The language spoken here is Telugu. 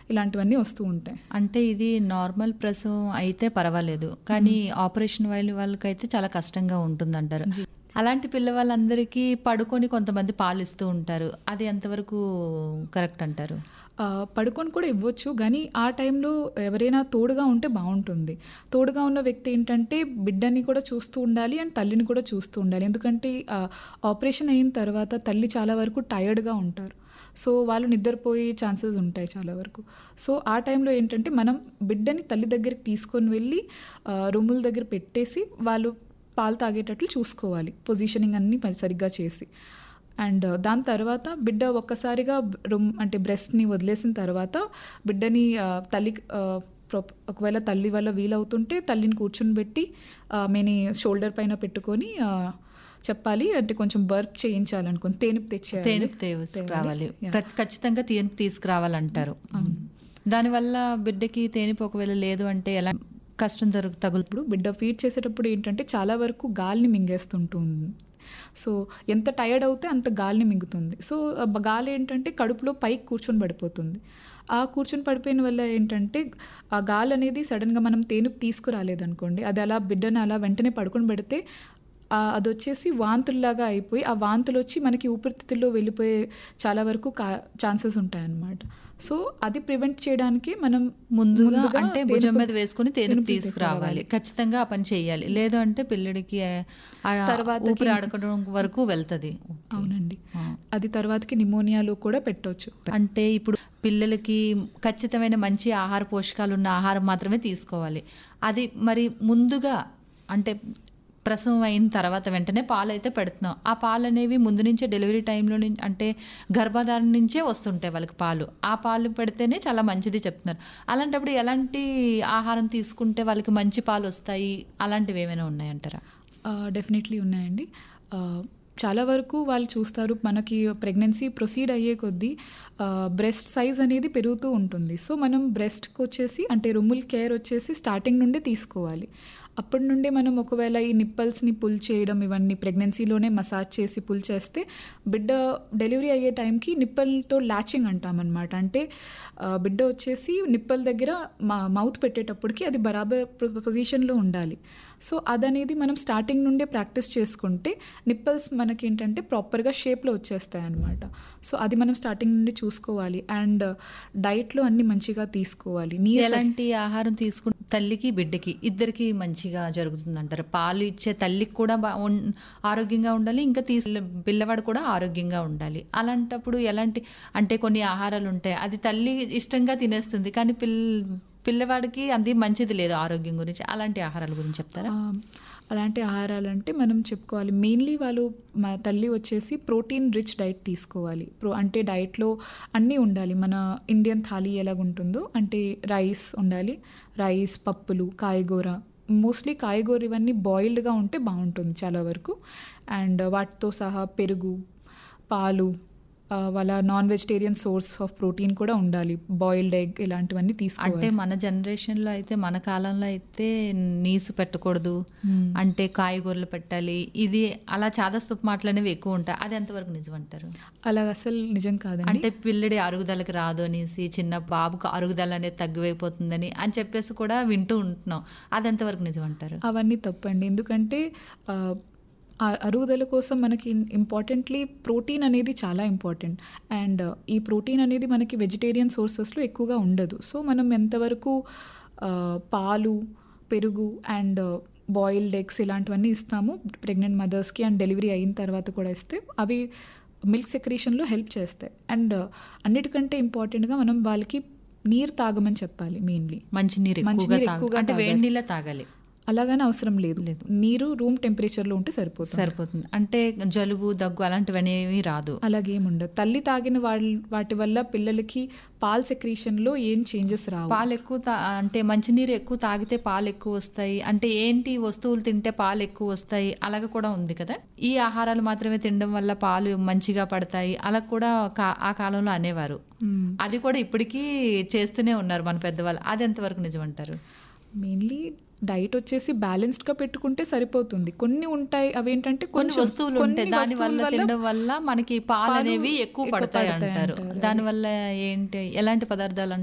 ఇలాంటివన్నీ వస్తూ ఉంటాయి అంటే ఇది నార్మల్ ప్రసవం అయితే పర్వాలేదు కానీ ఆపరేషన్ వాళ్ళ వాళ్ళకైతే చాలా కష్టంగా ఉంటుందంటారు అలాంటి పిల్లవాళ్ళందరికీ పడుకొని కొంతమంది పాలు ఇస్తూ ఉంటారు అది ఎంతవరకు కరెక్ట్ అంటారు ఆ, పడుకొని కూడా ఇవ్వచ్చు కానీ ఆ టైంలో ఎవరైనా తోడుగా ఉంటే బాగుంటుంది తోడుగా ఉన్న వ్యక్తి ఏంటంటే బిడ్డని కూడా చూస్తూ ఉండాలి అండ్ తల్లిని కూడా చూస్తూ ఉండాలి ఎందుకంటే ఆ, ఆపరేషన్ అయిన తర్వాత తల్లి చాలా వరకు టయర్డ్గా ఉంటారు సో వాళ్ళు నిద్రపోయే ఛాన్సెస్ ఉంటాయి చాలా వరకు సో ఆ టైంలో ఏంటంటే మనం బిడ్డని తల్లి దగ్గరికి తీసుకొని వెళ్ళి ఆ, రూముల దగ్గర పెట్టేసి వాళ్ళు పాలు తాగేటట్లు చూసుకోవాలి పొజిషనింగ్ అన్ని ప- సరిగ్గా చేసి అండ్ దాని తర్వాత బిడ్డ ఒక్కసారిగా రూమ్ అంటే బ్రెస్ట్ని వదిలేసిన తర్వాత బిడ్డని ఆ, తల్లి ఆ, ప్రొప్- ఒకవేళ తల్లి వల్ల వీలవుతుంటే తల్లిని కూర్చుని పెట్టి మేని షోల్డర్ పైన పెట్టుకొని ఆ, చెప్పాలి అంటే కొంచెం బర్ప్ చేయించాలనుకోని తేనిపు తెచ్చేయాలి తేనుపు తీసుకురావాలి ప్రతి ఖచ్చితంగా తేనుపు తీసుకురావాలంటారు దానివల్ల బిడ్డకి తేనుపు ఒకవేళ లేదు అంటే ఎలా కష్టం దొరుకు తగులు ఇప్పుడు బిడ్డ ఫీడ్ చేసేటప్పుడు ఏంటంటే చాలా వరకు గాలిని మింగేస్తుంటుంది సో ఎంత టైర్డ్ అవుతే అంత గాలిని మింగుతుంది సో ఆ బ- గాలి ఏంటంటే కడుపులో పైకి కూర్చొని పడిపోతుంది ఆ కూర్చొని పడిపోయిన వల్ల ఏంటంటే ఆ గాలి అనేది సడన్గా మనం తేనుపు తీసుకురాలేదనుకోండి అది అలా బిడ్డని అలా వెంటనే పడుకొని పెడితే ఆ అది వచ్చేసి వాంతుల్లాగా అయిపోయి ఆ వాంతులు వచ్చి మనకి ఊపిరితిత్తుల్లో వెళ్ళిపోయే చాలా వరకు కా ఛాన్సెస్ ఉంటాయన్నమాట సో అది ప్రివెంట్ చేయడానికి మనం ముందుగా అంటే భుజం తేనుపు- మీద వేసుకుని తేనుపు తేనుపు తీసుకురావాలి ఖచ్చితంగా ఆ పని చేయాలి లేదు అంటే పిల్లడికి ఆ తర్వాతకి- ఊపిరి ఆడకడం వరకు వెళ్తది అవునండి అది తర్వాతకి నిమోనియాలో కూడా పెట్టవచ్చు అంటే ఇప్పుడు పిల్లలకి ఖచ్చితమైన మంచి ఆహార పోషకాలు ఉన్న ఆహారం మాత్రమే తీసుకోవాలి అది మరి ముందుగా అంటే ప్రసవం అయిన తర్వాత వెంటనే పాలు అయితే పెడుతున్నాం ఆ పాలు అనేవి ముందు నుంచే డెలివరీ టైంలో నుంచి అంటే గర్భధారణ నుంచే వస్తుంటాయి వాళ్ళకి పాలు ఆ పాలు పెడితేనే చాలా మంచిది చెప్తున్నారు అలాంటప్పుడు ఎలాంటి ఆహారం తీసుకుంటే వాళ్ళకి మంచి పాలు వస్తాయి అలాంటివి ఏమైనా ఉన్నాయంటారా డెఫినెట్లీ ఉన్నాయండి ఆ, చాలా వరకు వాళ్ళు చూస్తారు మనకి ప్రెగ్నెన్సీ ప్రొసీడ్ అయ్యే కొద్దీ బ్రెస్ట్ సైజ్ అనేది పెరుగుతూ ఉంటుంది సో మనం బ్రెస్ట్కి వచ్చేసి అంటే రొమ్ముల్ కేర్ వచ్చేసి స్టార్టింగ్ నుండే తీసుకోవాలి అప్పటి నుండే మనం ఒకవేళ ఈ నిప్పల్స్ని పుల్ చేయడం ఇవన్నీ ప్రెగ్నెన్సీలోనే మసాజ్ చేసి పుల్ చేస్తే బిడ్డ డెలివరీ అయ్యే టైంకి నిప్పల్తో ల్యాచింగ్ అంటామన్నమాట అంటే ఆ, బిడ్డ వచ్చేసి నిప్పల్ దగ్గర మా మౌత్ పెట్టేటప్పటికి అది బరాబర్ పొజిషన్లో ఉండాలి సో అదనేది మనం స్టార్టింగ్ నుండే ప్రాక్టీస్ చేసుకుంటే నిప్పల్స్ మనకి ఏంటంటే ప్రాపర్గా షేప్లో వచ్చేస్తాయి అనమాట సో అది మనం స్టార్టింగ్ నుండి చూసుకోవాలి అండ్ డైట్లో అన్ని మంచిగా తీసుకోవాలి నీరు ఎలాంటి ఆహారం తీసుకుంటే తల్లికి బిడ్డకి ఇద్దరికి మంచిగా జరుగుతుంది అంటారు పాలు ఇచ్చే తల్లికి కూడా బా ఉన్- ఆరోగ్యంగా ఉండాలి ఇంకా తీసి పిల్లవాడు కూడా ఆరోగ్యంగా ఉండాలి అలాంటప్పుడు ఎలాంటి అంటే కొన్ని ఆహారాలు ఉంటాయి అది తల్లి ఇష్టంగా తినేస్తుంది కానీ పిల్ల పిల్లవాడికి అది మంచిది లేదు ఆరోగ్యం గురించి అలాంటి ఆహారాల గురించి చెప్తారా ఆ, అలాంటి ఆహారాలు అంటే మనం చెప్పుకోవాలి మెయిన్లీ వాళ్ళు మా తల్లి వచ్చేసి ప్రోటీన్ రిచ్ డైట్ తీసుకోవాలి ప్రో అంటే డైట్లో అన్నీ ఉండాలి మన ఇండియన్ థాలీ ఎలాగుంటుందో అంటే రైస్ ఉండాలి రైస్ పప్పులు కాయగూర మోస్ట్లీ కాయగూర ఇవన్నీ బాయిల్డ్గా ఉంటే బాగుంటుంది చాలా వరకు అండ్ వాటితో సహా పెరుగు పాలు ఆ, వాళ్ళ non vegetarian source of protein కూడా ఉండాలి బాయిల్డ్ ఎగ్ ఇలాంటివన్నీ తీసుకోవాలి అంటే మన జనరేషన్ లో అయితే మన కాలంలో అయితే నీసు పెట్టకూడదు అంటే కాయగూరలు పెట్టాలి ఇది అలా చాదస్తపు మాటలు అనేవి ఎక్కువ ఉంటాయి అది ఎంతవరకు నిజం అంటారు అలా అసలు నిజం కాదండి అంటే పిల్లడి అరుగుదలకి రాదు అనేసి చిన్న బాబుకు అరుగుదల అనేది తగ్గిపోతుందని అని చెప్పేసి కూడా వింటూ ఉంటున్నాం అది ఎంతవరకు నిజం అంటారు అవన్నీ తప్పండి ఎందుకంటే ఆ, ఆ అరుగుదల కోసం మనకి ఇంపార్టెంట్లీ ప్రోటీన్ అనేది చాలా ఇంపార్టెంట్ అండ్ ఈ ప్రోటీన్ అనేది మనకి వెజిటేరియన్ సోర్సెస్లో ఎక్కువగా ఉండదు సో మనం ఎంతవరకు ఆ, పాలు పెరుగు అండ్ బాయిల్డ్ ఎగ్స్ ఇలాంటివన్నీ ఇస్తాము ప్రెగ్నెంట్ మదర్స్కి అండ్ డెలివరీ అయిన తర్వాత కూడా ఇస్తే అవి మిల్క్ సెక్రీషన్లో హెల్ప్ చేస్తాయి అండ్ అన్నిటికంటే ఇంపార్టెంట్గా మనం వాళ్ళకి నీరు తాగమని చెప్పాలి మెయిన్లీ మంచి నీరు ఎక్కువగా మంచినీరు తాగ- ఎక్కువగా అంటే వేడి తాగాలి. నీళ్ళ తాగాలి అలాగని అవసరం లేదు నీరు రూమ్ టెంపరేచర్లో ఉంటే సరిపోతుంది సరిపోతుంది అంటే జలుబు దగ్గు అలాంటివి అనేవి రాదు అలాగేం ఉండదు తల్లి తాగిన వాళ్ళ వాటి వల్ల పిల్లలకి పాల్ సెక్రీషన్లో ఏం చేంజెస్ రావు పాలు ఎక్కువ తా- అంటే మంచినీరు ఎక్కువ తాగితే పాలు ఎక్కువ వస్తాయి అంటే ఏంటి వస్తువులు తింటే పాలు ఎక్కువ వస్తాయి అలాగ కూడా ఉంది కదా ఈ ఆహారాలు మాత్రమే తినడం వల్ల పాలు మంచిగా పడతాయి అలా కూడా కా- ఆ కాలంలో అనేవారు మ్మ్. అది కూడా ఇప్పటికీ చేస్తూనే ఉన్నారు మన పెద్దవాళ్ళు అది ఎంతవరకు నిజం అంటారు మెయిన్లీ డైట్ వచ్చేసి బ్యాలెన్స్డ్ గా పెట్టుకుంటే సరిపోతుంది కొన్ని ఉంటాయి అవేంటంటే కొన్ని కొంచెం- వస్తువులు కొన్ని ఉంటాయి దాని వస్తువుల వల్ల తినడం వల్ల మనకి పాలు పాలు అనేవి ఎక్కువ ఎక్కువ పడతాయి పడతాయి అంటారు అంటారు. దానివల్ల ఏంటి ఎలాంటి పదార్థాలు